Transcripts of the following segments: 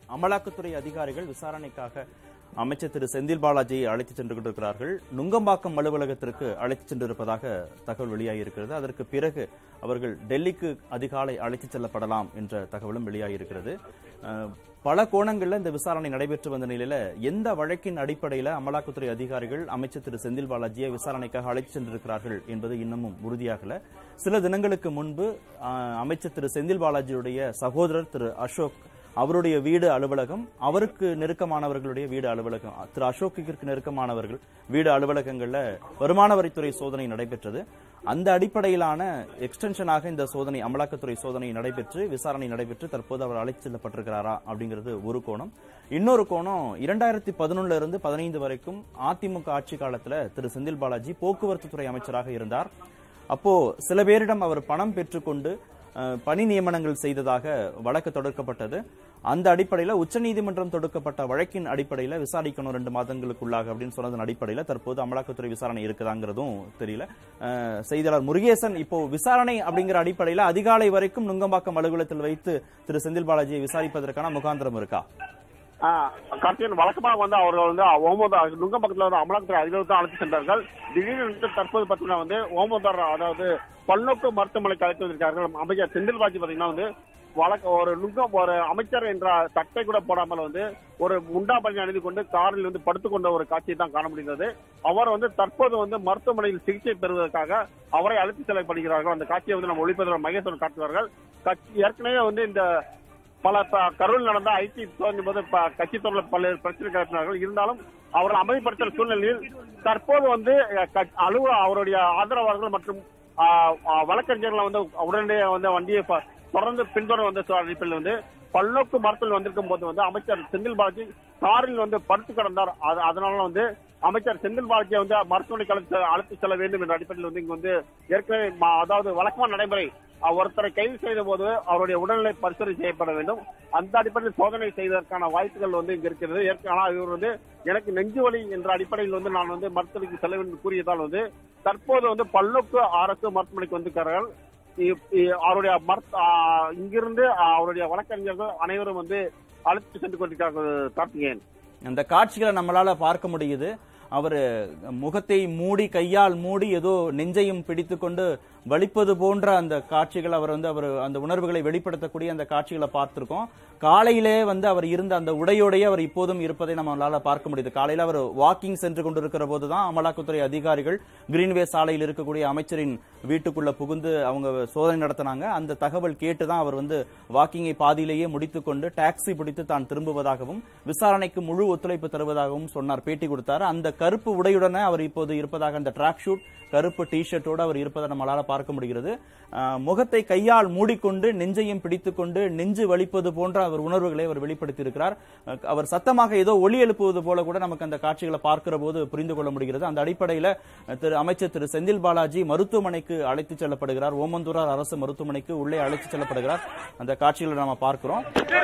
அமலாக்கத்துறை அதிகாரிகள் விசாரணைக்காக அமைச்சர் திரு செந்தில் பாலாஜியை அழைத்துச் சென்று கொண்டிருக்கிறார்கள் நுங்கம்பாக்கம் அலுவலகத்திற்கு அழைத்துச் சென்றிருப்பதாக தகவல் வெளியாகியிருக்கிறது அதற்கு பிறகு அவர்கள் டெல்லிக்கு அதிகாலை அழைத்துச் செல்லப்படலாம் என்ற தகவலும் வெளியாகியிருக்கிறது அஹ், பல கோணங்கள்ல இந்த விசாரணை நடைபெற்று வந்த நிலையில எந்த வழக்கின் அடிப்படையில அமலாக்கத்துறை அதிகாரிகள் அமைச்சர் திரு செந்தில் பாலாஜியை விசாரணைக்காக அழைத்துச் சென்றிருக்கிறார்கள் என்பது இன்னமும் உறுதியாகல சில தினங்களுக்கு முன்பு அஹ், அமைச்சர் திரு செந்தில் பாலாஜியுடைய சகோதரர் திரு அசோக் அவருடைய வீடு அலுவலகம் அவருக்கு நெருக்கமானவர்களுடைய வீடு அலுவலகம் திரு அசோக்கிற்கு நெருக்கமானவர்கள் வீடு அலுவலகங்கள்ல வருமான வரித்துறை சோதனை நடைபெற்றது அந்த அடிப்படையிலான எக்ஸ்டென்ஷனாக இந்த சோதனை அமலாக்கத்துறை சோதனை நடைபெற்று விசாரணை நடைபெற்று தற்போது அவர் அழைத்து செல்லப்பட்டிருக்கிறாரா அப்படிங்கிறது ஒரு கோணம் இன்னொரு கோணம் இரண்டாயிரத்தி பதினொன்னுல இருந்து பதினைந்து வரைக்கும் அதிமுக ஆட்சி காலத்துல திரு செந்தில் பாலாஜி போக்குவரத்து துறை அமைச்சராக இருந்தார் அப்போ சில பேரிடம் அவர் பணம் பெற்றுக்கொண்டு அஹ், பணி நியமனங்கள் செய்ததாக வழக்கு தொடர்க்கப்பட்டது அந்த அடிப்படையில உச்சநீதிமன்றம் தொடுக்கப்பட்ட வழக்கின் அடிப்படையில விசாரிக்கணும் ரெண்டு மாதங்களுக்குள்ளாக அப்படின்னு சொன்னதன் அடிப்படையில தற்போது அமலாக்கத்துறை விசாரணை இருக்குதாங்கிறதும் தெரியல அஹ், செய்தியாளர் முருகேசன் இப்போ விசாரணை அப்படிங்கிற அடிப்படையில அதிகாலை வரைக்கும் நுங்கம்பாக்கம் அலுவலகத்தில் வைத்து திரு செந்தில் பாலாஜியை விசாரிப்பதற்கான முகாந்திரம் இருக்கா கார்த்திகன் வழக்கமாக வந்து அவர்கள் வந்து ஓமோதார் நுங்கம்பக்கத்தில் வந்து அமலாக்கத்துறை அதிகாரி தான் அழைத்து சென்றார்கள் திடீரென்று தற்போது பார்த்தீங்கன்னா வந்து ஓமோதார் அதாவது பல்நோக்கு மருத்துவமனைக்கு அழைத்து வந்திருக்கார்கள் அமைச்சர் செந்தில் பாஜி பார்த்தீங்கன்னா வந்து வழக்கு ஒரு நுங்கம் ஒரு அமைச்சர் என்ற சட்டை கூட போடாமல் வந்து ஒரு முண்டா பள்ளி அணிந்து கொண்டு காரில் வந்து படுத்துக்கொண்ட ஒரு காட்சியை தான் காண முடிந்தது அவர் வந்து தற்போது வந்து மருத்துவமனையில் சிகிச்சை பெறுவதற்காக அவரை அழைத்து செல்லப்படுகிறார்கள் அந்த காட்சியை வந்து நம்ம ஒளிப்பதில் மகேஸ்வரன் காட்டுவார்கள் கட்சி ஏற்கனவே வந்து இந்த பல த- கரூரில் நடந்த ஐடி சோதனை போது ப- கட்சி தொடர்பில் பல்வேறு பிரச்சனை கிளப்பினார்கள் இருந்தாலும் அவர்கள் அமைதிப்படுத்தல் சூழ்நிலையில் தற்போது வந்து அஹ், க- அலுவ அவருடைய ஆதரவாளர்கள் மற்றும் ஆஹ், ஆஹ், வழக்கறிஞர்கள் வந்து உடனடியாக வந்து வண்டியை ப- தொடர்ந்து பின்தொடர வந்த சூழல் அடிப்படையில் வந்து பல்நோக்கு மரத்தில் வந்திருக்கும் போது வந்து அமைச்சர் செந்தில் பாலாஜி காரில் வந்து படுத்து கிடந்தார் அது- அதனால வந்து அமைச்சர் செந்தில் பாலாஜியை வந்து மருத்துவமனைக்கு அழைத்து அழைத்து செல்ல வேண்டும் என்ற அடிப்படையில் வந்து இங்க வந்து ஏற்கனவே ம- அதாவது வழக்கமான நடைமுறை அஹ், ஒருத்தரை கைது செய்த போது அவருடைய உடல்நிலை பரிசோதனை செய்யப்பட வேண்டும் அந்த அடிப்படையில் சோதனை செய்வதற்கான வாய்ப்புகள் வந்து இங்க இருக்கிறது ஏற்க- ஆனால் இவர் வந்து எனக்கு நெஞ்சு வலி என்ற அடிப்படையில் வந்து நான் வந்து மருத்துவமனைக்கு செல்ல வேண்டும் கூறியதால் வந்து தற்போது வந்து பல்நோக்கு அரசு மருத்துவமனைக்கு வந்திருக்கிறார்கள் இ- இ- அவருடைய மருத்- ஆஹ், இங்கிருந்து ஆஹ், அவருடைய வழக்கறிஞர்கள் அனைவரும் வந்து அழைத்து சென்று கொண்டிருக்கிறார்கள் கார்த்திகேயன் அந்த காட்சிகளை நம்மளால பார்க்க முடியுது அவர் முகத்தை மூடி கையால் மூடி ஏதோ நெஞ்சையும் பிடித்துக்கொண்டு வலிப்பது போன்ற அந்த காட்சிகள் அவர் வந்து அவர் அந்த உணர்வுகளை வெளிப்படுத்தக்கூடிய அந்த காட்சிகளை பார்த்திருக்கோம் காலையிலே வந்து அவர் இருந்த அந்த உடையோடையே அவர் இப்போதும் இருப்பதை நம்மளால பார்க்க முடியுது காலையில அவர் வாக்கிங் சென்று கொண்டிருக்கிற போதுதான் அமலாக்கத்துறை அதிகாரிகள் கிரீன்வே சாலையில் இருக்கக்கூடிய அமைச்சரின் வீட்டுக்குள்ள புகுந்து அவங்க சோதனை நடத்தினாங்க அந்த தகவல் கேட்டுதான் அவர் வந்து வாக்கிங்கை பாதியிலேயே முடித்துக்கொண்டு டாக்ஸி பிடித்து தான் திரும்புவதாகவும் விசாரணைக்கு முழு ஒத்துழைப்பு தருவதாகவும் சொன்னார் பேட்டி கொடுத்தார் அந்த கருப்பு உடையுடனே அவர் இப்போது இருப்பதாக அந்த ட்ராக் ஷூட் கருப்பு டி ஷர்ட்டோடு அவர் இருப்பதை நம்மளால பார்க்க முடிகிறது ஆஹ், முகத்தை கையால் மூடிக்கொண்டு நெஞ்சையும் பிடித்துக்கொண்டு நெஞ்சு வலிப்பது போன்ற அவர் உணர்வுகளை அவர் வெளிப்படுத்தியிருக்கிறார் அஹ், அவர் சத்தமாக ஏதோ ஒலி எழுப்புவது போல கூட நமக்கு அந்த காட்சிகளை பார்க்கிற போது புரிந்து கொள்ள முடிகிறது அந்த அடிப்படையில் அஹ், திரு அமைச்சர் திரு செந்தில் பாலாஜி மருத்துவமனைக்கு அழைத்துச் செல்லப்படுகிறார் ஓமந்தூரார் அரசு மருத்துவமனைக்கு உள்ளே அழைத்துச் செல்லப்படுகிறார் அந்த காட்சிகளை நாம பார்க்கிறோம்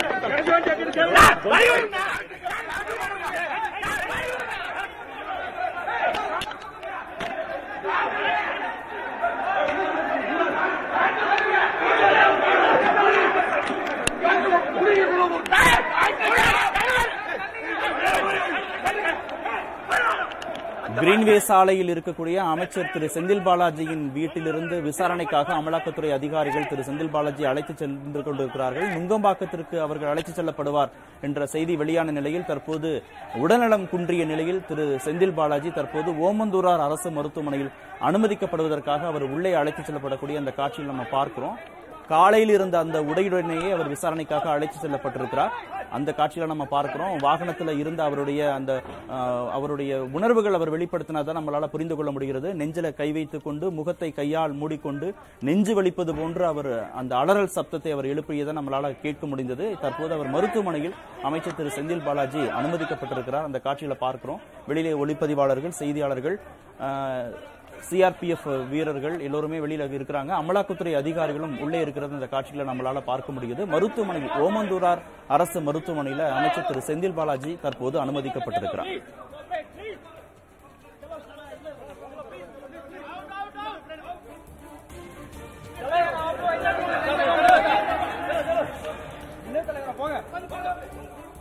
கிரீன்வே சாலையில் இருக்கக்கூடிய அமைச்சர் திரு செந்தில் பாலாஜியின் வீட்டிலிருந்து விசாரணைக்காக அமலாக்கத்துறை அதிகாரிகள் திரு செந்தில் பாலாஜி அழைத்து சென்று கொண்டிருக்கிறார்கள் நுங்கம்பாக்கத்திற்கு அவர்கள் அழைத்து செல்லப்படுவார் என்ற செய்தி வெளியான நிலையில் தற்போது உடல்நலம் குன்றிய நிலையில் திரு செந்தில் பாலாஜி தற்போது ஓமந்தூரார் அரசு மருத்துவமனையில் அனுமதிக்கப்படுவதற்காக அவர் உள்ளே அழைத்து செல்லப்படக்கூடிய அந்த காட்சியில் நம்ம பார்க்கிறோம் காலையில் இருந்த அந்த உடையுடனேயே அவர் விசாரணைக்காக அழைத்து செல்லப்பட்டிருக்கிறார் அந்த காட்சியில நம்ம பார்க்கிறோம் வாகனத்துல இருந்த அவருடைய அந்த ஆஹ், அவருடைய உணர்வுகள் அவர் வெளிப்படுத்தினதை நம்மளால புரிந்து கொள்ள முடிகிறது நெஞ்சில கை வைத்துக் கொண்டு முகத்தை கையால் மூடிக்கொண்டு நெஞ்சு வலிப்பது போன்று அவர் அந்த அலறல் சப்தத்தை அவர் எழுப்பியதை நம்மளால கேட்க முடிந்தது தற்போது அவர் மருத்துவமனையில் அமைச்சர் திரு செந்தில் பாலாஜி அனுமதிக்கப்பட்டிருக்கிறார் அந்த காட்சியில பார்க்கிறோம் வெளியிலே ஒளிப்பதிவாளர்கள் செய்தியாளர்கள் ஆஹ், சிஆர்பிஎஃப் வீரர்கள் எல்லோருமே வெளியில இருக்கிறாங்க அமலாக்கத்துறை அதிகாரிகளும் உள்ளே இருக்கிறது இந்த காட்சிகளை நம்மளால பார்க்க முடியுது மருத்துவமனையில் ஓமந்தூரார் அரசு மருத்துவமனையில அமைச்சர் திரு செந்தில் பாலாஜி தற்போது அனுமதிக்கப்பட்டிருக்கிறார் போங்க